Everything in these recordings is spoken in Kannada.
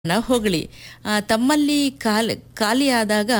ನ ಹೊಗಳಿ ಆ, ತಮ್ಮಲ್ಲಿ ಕಾಲ್ ಖಾಲಿಯಾದಾಗ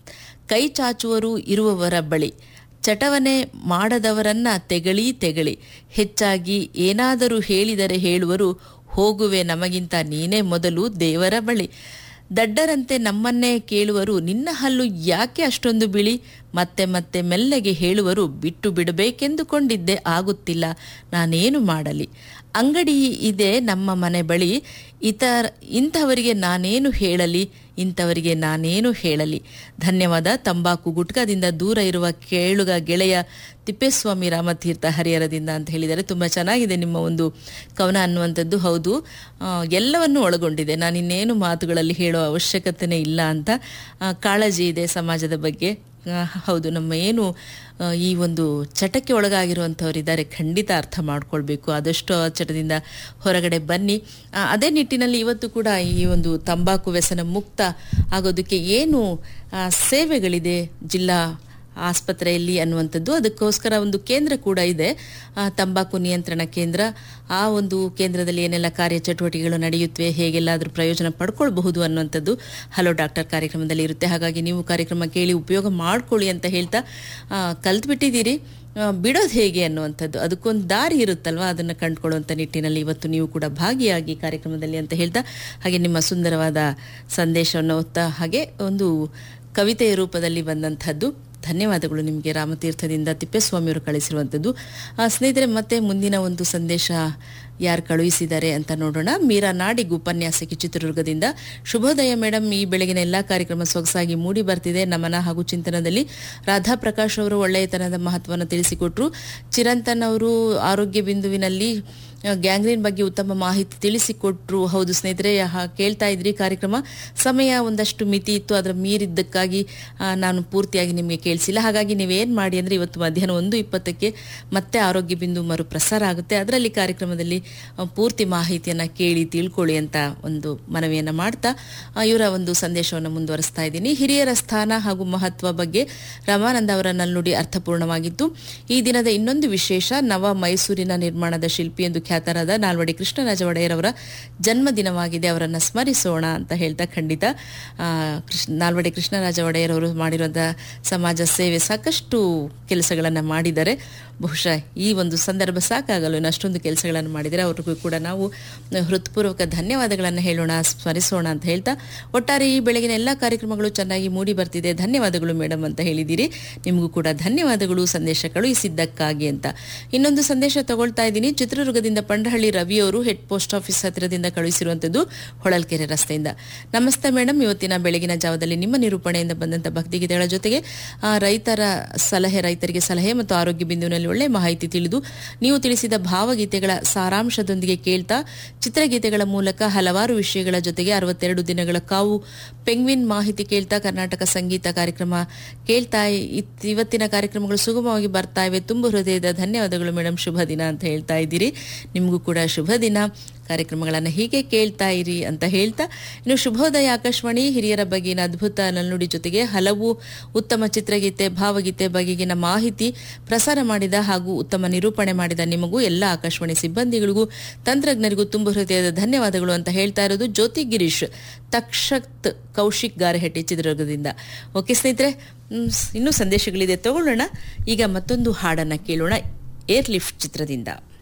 ಕೈ ಚಾಚುವರು ಇರುವವರ ಬಳಿ ಚಟವನೆ ಮಾಡದವರನ್ನ ತೆಗಳಿ ತೆಗಳಿ ಹೆಚ್ಚಾಗಿ ಏನಾದರೂ ಹೇಳಿದರೆ ಹೇಳುವರು ಹೋಗುವೆ ನಮಗಿಂತ ನೀನೇ ಮೊದಲು ದೇವರ ಬಳಿ ದಡ್ಡರಂತೆ ನಮ್ಮನ್ನೇ ಕೇಳುವರು ನಿನ್ನ ಹಲ್ಲು ಯಾಕೆ ಅಷ್ಟೊಂದು ಬಿಳಿ ಮತ್ತೆ ಮತ್ತೆ ಮೆಲ್ಲಗೆ ಹೇಳುವರು ಬಿಟ್ಟು ಬಿಡಬೇಕೆಂದುಕೊಂಡಿದ್ದೆ ಆಗುತ್ತಿಲ್ಲ ನಾನೇನು ಮಾಡಲಿ ಅಂಗಡಿ ಇದೆ ನಮ್ಮ ಮನೆ ಬಳಿ ಇತರ ಇಂಥವರಿಗೆ ನಾನೇನು ಹೇಳಲಿ ಇಂಥವರಿಗೆ ನಾನೇನು ಹೇಳಲಿ ಧನ್ಯವಾದ ತಂಬಾಕು ಗುಟ್ಕದಿಂದ ದೂರ ಇರುವ ಕೇಳುಗ ಗೆಳೆಯ ತಿಪ್ಪೇಸ್ವಾಮಿ ರಾಮತೀರ್ಥ ಹರಿಹರದಿಂದ ಅಂತ ಹೇಳಿದರೆ ತುಂಬ ಚೆನ್ನಾಗಿದೆ ನಿಮ್ಮ ಒಂದು ಕವನ ಅನ್ನುವಂಥದ್ದು ಹೌದು ಆ, ಎಲ್ಲವನ್ನೂ ಒಳಗೊಂಡಿದೆ ನಾನು ಇನ್ನೇನು ಮಾತುಗಳಲ್ಲಿ ಹೇಳೋ ಅವಶ್ಯಕತೆನೇ ಇಲ್ಲ ಅಂತ ಆ, ಕಾಳಜಿ ಇದೆ ಸಮಾಜದ ಬಗ್ಗೆ ಆ, ಹೌದು ನಮ್ಮ ಏನು ಆ, ಈ ಒಂದು ಚಟಕ್ಕೆ ಒಳಗಾಗಿರುವಂಥವರಿದ್ದಾರೆ ಖಂಡಿತ ಅರ್ಥ ಮಾಡ್ಕೊಳ್ಬೇಕು ಆದಷ್ಟು ಆ ಚಟದಿಂದ ಹೊರಗಡೆ ಬನ್ನಿ ಆ, ಅದೇ ನಿಟ್ಟಿನಲ್ಲಿ ಇವತ್ತು ಕೂಡ ಈ ಒಂದು ತಂಬಾಕು ವ್ಯಸನ ಮುಕ್ತ ಆಗೋದಕ್ಕೆ ಏನು ಆ, ಸೇವೆಗಳಿದೆ ಜಿಲ್ಲಾ ಆಸ್ಪತ್ರೆಯಲ್ಲಿ ಅನ್ನುವಂಥದ್ದು ಅದಕ್ಕೋಸ್ಕರ ಒಂದು ಕೇಂದ್ರ ಕೂಡ ಇದೆ ಆ, ತಂಬಾಕು ನಿಯಂತ್ರಣ ಕೇಂದ್ರ ಆ ಒಂದು ಕೇಂದ್ರದಲ್ಲಿ ಏನೆಲ್ಲ ಕಾರ್ಯಚಟುವಟಿಕೆಗಳು ನಡೆಯುತ್ತವೆ ಹೇಗೆಲ್ಲಾದರೂ ಪ್ರಯೋಜನ ಪಡ್ಕೊಳ್ಬಹುದು ಅನ್ನುವಂಥದ್ದು ಹಲೋ ಡಾಕ್ಟರ್ ಕಾರ್ಯಕ್ರಮದಲ್ಲಿ ಇರುತ್ತೆ ಹಾಗಾಗಿ ನೀವು ಕಾರ್ಯಕ್ರಮ ಕೇಳಿ ಉಪಯೋಗ ಮಾಡ್ಕೊಳ್ಳಿ ಅಂತ ಹೇಳ್ತಾ ಆ, ಕಲ್ತ್ಬಿಟ್ಟಿದ್ದೀರಿ ಆ, ಬಿಡೋದು ಹೇಗೆ ಅನ್ನುವಂಥದ್ದು ಅದಕ್ಕೊಂದು ದಾರಿ ಇರುತ್ತಲ್ವಾ ಅದನ್ನು ಕಂಡುಕೊಳ್ಳುವಂಥ ನಿಟ್ಟಿನಲ್ಲಿ ಇವತ್ತು ನೀವು ಕೂಡ ಭಾಗಿಯಾಗಿ ಕಾರ್ಯಕ್ರಮದಲ್ಲಿ ಅಂತ ಹೇಳ್ತಾ ಹಾಗೆ ನಿಮ್ಮ ಸುಂದರವಾದ ಸಂದೇಶವನ್ನು ಓದ್ತಾ ಹಾಗೆ ಒಂದು ಕವಿತೆಯ ರೂಪದಲ್ಲಿ ಬಂದಂಥದ್ದು ಧನ್ಯವಾದಗಳು ನಿಮಗೆ ರಾಮತೀರ್ಥದಿಂದ ತಿಪ್ಪೇಸ್ವಾಮಿಯವರು ಕಳಿಸಿರುವಂಥದ್ದು ಆ, ಸ್ನೇಹಿತರೆ ಮತ್ತೆ ಮುಂದಿನ ಒಂದು ಸಂದೇಶ ಯಾರು ಕಳುಹಿಸಿದ್ದಾರೆ ಅಂತ ನೋಡೋಣ ಮೀರಾ ನಾಡಿಗ್ ಉಪನ್ಯಾಸಕಿ ಚಿತ್ರದುರ್ಗದಿಂದ ಶುಭೋದಯ ಮೇಡಮ್ ಈ ಬೆಳಗಿನ ಎಲ್ಲ ಕಾರ್ಯಕ್ರಮ ಸೊಗಸಾಗಿ ಮೂಡಿ ಬರ್ತಿದೆ ನಮನ ಹಾಗೂ ಚಿಂತನದಲ್ಲಿ ರಾಧಾ ಪ್ರಕಾಶ್ ಅವರು ಒಳ್ಳೆಯತನದ ಮಹತ್ವವನ್ನು ತಿಳಿಸಿಕೊಟ್ರು ಚಿರಂತನ್ ಅವರು ಆರೋಗ್ಯ ಬಿಂದುವಿನಲ್ಲಿ ಆ, ಗ್ಯಾಂಗ್ರೀನ್ ಬಗ್ಗೆ ಉತ್ತಮ ಮಾಹಿತಿ ತಿಳಿಸಿಕೊಟ್ರು ಹೌದು ಸ್ನೇಹಿತರೆ ಹಾ- ಕೇಳ್ತಾ ಇದ್ರಿ ಕಾರ್ಯಕ್ರಮ ಸಮಯ ಒಂದಷ್ಟು ಮಿತಿ ಇತ್ತು ಅದರ ಮೀರಿದ್ದಕ್ಕಾಗಿ ಆ, ನಾನು ಪೂರ್ತಿಯಾಗಿ ನಿಮಗೆ ಕೇಳಿಸಿಲ್ಲ ಹಾಗಾಗಿ ನೀವೇನು ಮಾಡಿ ಅಂದರೆ ಇವತ್ತು ಮಧ್ಯಾಹ್ನ ಒಂದು ಇಪ್ಪತ್ತಕ್ಕೆ ಮತ್ತೆ ಆರೋಗ್ಯ ಬಿಂದು ಮರು ಪ್ರಸಾರ ಆಗುತ್ತೆ ಅದರಲ್ಲಿ ಕಾರ್ಯಕ್ರಮದಲ್ಲಿ ಆ, ಪೂರ್ತಿ ಮಾಹಿತಿಯನ್ನು ಕೇಳಿ ತಿಳ್ಕೊಳ್ಳಿ ಅಂತ ಒಂದು ಮನವಿಯನ್ನು ಮಾಡ್ತಾ ಆ, ಇವರ ಒಂದು ಸಂದೇಶವನ್ನು ಮುಂದುವರಿಸ್ತಾ ಇದ್ದೀನಿ ಹಿರಿಯರ ಸ್ಥಾನ ಹಾಗೂ ಮಹತ್ವ ಬಗ್ಗೆ ರಮಾನಂದ ಅವರ ನಲ್ನುಡಿ ಅರ್ಥಪೂರ್ಣವಾಗಿತ್ತು ಈ ದಿನದ ಇನ್ನೊಂದು ವಿಶೇಷ ನವ ಮೈಸೂರಿನ ನಿರ್ಮಾಣದ ಶಿಲ್ಪಿ ಎಂದು ಖ್ಯಾತರಾದ ನಾಲ್ವಡಿ ಕೃಷ್ಣರಾಜ ಒಡೆಯರ್ ಅವರ ಜನ್ಮದಿನವಾಗಿದೆ ಅವರನ್ನು ಸ್ಮರಿಸೋಣ ಅಂತ ಹೇಳ್ತಾ ಖಂಡಿತ ಆ, ಕೃಷ್ಣ ನಾಲ್ವಡಿ ಕೃಷ್ಣರಾಜ ಒಡೆಯರ್ ಅವರು ಮಾಡಿರುವಂತಹ ಸಮಾಜ ಸೇವೆ ಸಾಕಷ್ಟು ಕೆಲಸಗಳನ್ನು ಮಾಡಿದ್ದಾರೆ ಬಹುಶಃ ಈ ಒಂದು ಸಂದರ್ಭ ಸಾಕಾಗಲ್ಲ ಇನ್ನು ಅಷ್ಟೊಂದು ಕೆಲಸಗಳನ್ನು ಮಾಡಿದರೆ ಅವ್ರಿಗೂ ಕೂಡ ನಾವು ಹೃತ್ಪೂರ್ವಕ ಧನ್ಯವಾದಗಳನ್ನು ಹೇಳೋಣ ಸ್ಮರಿಸೋಣ ಅಂತ ಹೇಳ್ತಾ ಒಟ್ಟಾರೆ ಈ ಬೆಳಗಿನ ಎಲ್ಲ ಕಾರ್ಯಕ್ರಮಗಳು ಚೆನ್ನಾಗಿ ಮೂಡಿ ಬರ್ತಿದೆ ಧನ್ಯವಾದಗಳು ಮೇಡಮ್ ಅಂತ ಹೇಳಿದ್ದೀರಿ ನಿಮಗೂ ಕೂಡ ಧನ್ಯವಾದಗಳು ಸಂದೇಶ ಕಳುಹಿಸಿದ್ದಕ್ಕಾಗಿ ಅಂತ ಇನ್ನೊಂದು ಸಂದೇಶ ತಗೊಳ್ತಾ ಇದ್ದೀನಿ ಚಿತ್ರದುರ್ಗದಿಂದ ಪಂಡಹಳ್ಳಿ ರವಿಯವರು ಹೆಡ್ ಪೋಸ್ಟ್ ಆಫೀಸ್ ಹತ್ತಿರದಿಂದ ಕಳುಹಿಸಿರುವಂಥದ್ದು ಹೊಳಲ್ಕೆರೆ ರಸ್ತೆಯಿಂದ ನಮಸ್ತೆ ಮೇಡಮ್ ಇವತ್ತಿನ ಬೆಳಗಿನ ಜಾವದಲ್ಲಿ ನಿಮ್ಮ ನಿರೂಪಣೆಯಿಂದ ಬಂದಂಥ ಭಕ್ತಿಗೀತೆಗಳ ಜೊತೆಗೆ ಆ, ರೈತರ ಸಲಹೆ ರೈತರಿಗೆ ಸಲಹೆ ಮತ್ತು ಆರೋಗ್ಯ ಬಿಂದುವಿನಲ್ಲಿ ಒಳ್ಳೆ ಮಾಹಿತಿ ತಿಳಿದು ನೀವು ತಿಳಿಸಿದ ಭಾವಗೀತೆಗಳ ಸಾರಾಂಶದೊಂದಿಗೆ ಕೇಳ್ತಾ ಚಿತ್ರಗೀತೆಗಳ ಮೂಲಕ ಹಲವಾರು ವಿಷಯಗಳ ಜೊತೆಗೆ ಅರವತ್ತೆರಡು ದಿನಗಳ ಕಾವು ಪೆಂಗ್ವಿನ್ ಮಾಹಿತಿ ಕೇಳ್ತಾ ಕರ್ನಾಟಕ ಸಂಗೀತ ಕಾರ್ಯಕ್ರಮ ಕೇಳ್ತಾ ಇತ್- ಇವತ್ತಿನ ಕಾರ್ಯಕ್ರಮಗಳು ಸುಗಮವಾಗಿ ಬರ್ತಾ ಇವೆ ತುಂಬ ಹೃದಯದ ಧನ್ಯವಾದಗಳು ಮೇಡಮ್ ಶುಭ ದಿನ ಅಂತ ಹೇಳ್ತಾ ಇದ್ದೀರಿ ನಿಮಗೂ ಕೂಡ ಶುಭ ದಿನ ಕಾರ್ಯಕ್ರಮಗಳನ್ನು ಹೀಗೆ ಕೇಳ್ತಾ ಇರಿ ಅಂತ ಹೇಳ್ತಾ ಇನ್ನು ಶುಭೋದಯ ಆಕಾಶವಾಣಿ ಹಿರಿಯರ ಬಗೆಗಿನ ಅದ್ಭುತ ನಲ್ನುಡಿ ಜೊತೆಗೆ ಹಲವು ಉತ್ತಮ ಚಿತ್ರಗೀತೆ ಭಾವಗೀತೆ ಬಗೆಗಿನ ಮಾಹಿತಿ ಪ್ರಸಾರ ಮಾಡಿದ ಹಾಗೂ ಉತ್ತಮ ನಿರೂಪಣೆ ಮಾಡಿದ ನಿಮಗೂ ಎಲ್ಲ ಆಕಾಶವಾಣಿ ಸಿಬ್ಬಂದಿಗಳಿಗೂ ತಂತ್ರಜ್ಞರಿಗೂ ತುಂಬ ಹೃದಯದ ಧನ್ಯವಾದಗಳು ಅಂತ ಹೇಳ್ತಾ ಇರೋದು ಜ್ಯೋತಿ ಗಿರೀಶ್ ತಕ್ಷತ್ ಕೌಶಿಕ್ ಗಾರಹಟ್ಟಿ ಚಿತ್ರದುರ್ಗದಿಂದ ಓಕೆ ಸ್ನೇಹಿತರೆ ಹ್ಮ್, ಇನ್ನೂ ಸಂದೇಶಗಳಿದೆ ತಗೊಳ್ಳೋಣ ಈಗ ಮತ್ತೊಂದು ಹಾಡನ್ನು ಕೇಳೋಣ ಏರ್ ಲಿಫ್ಟ್ ಚಿತ್ರದಿಂದ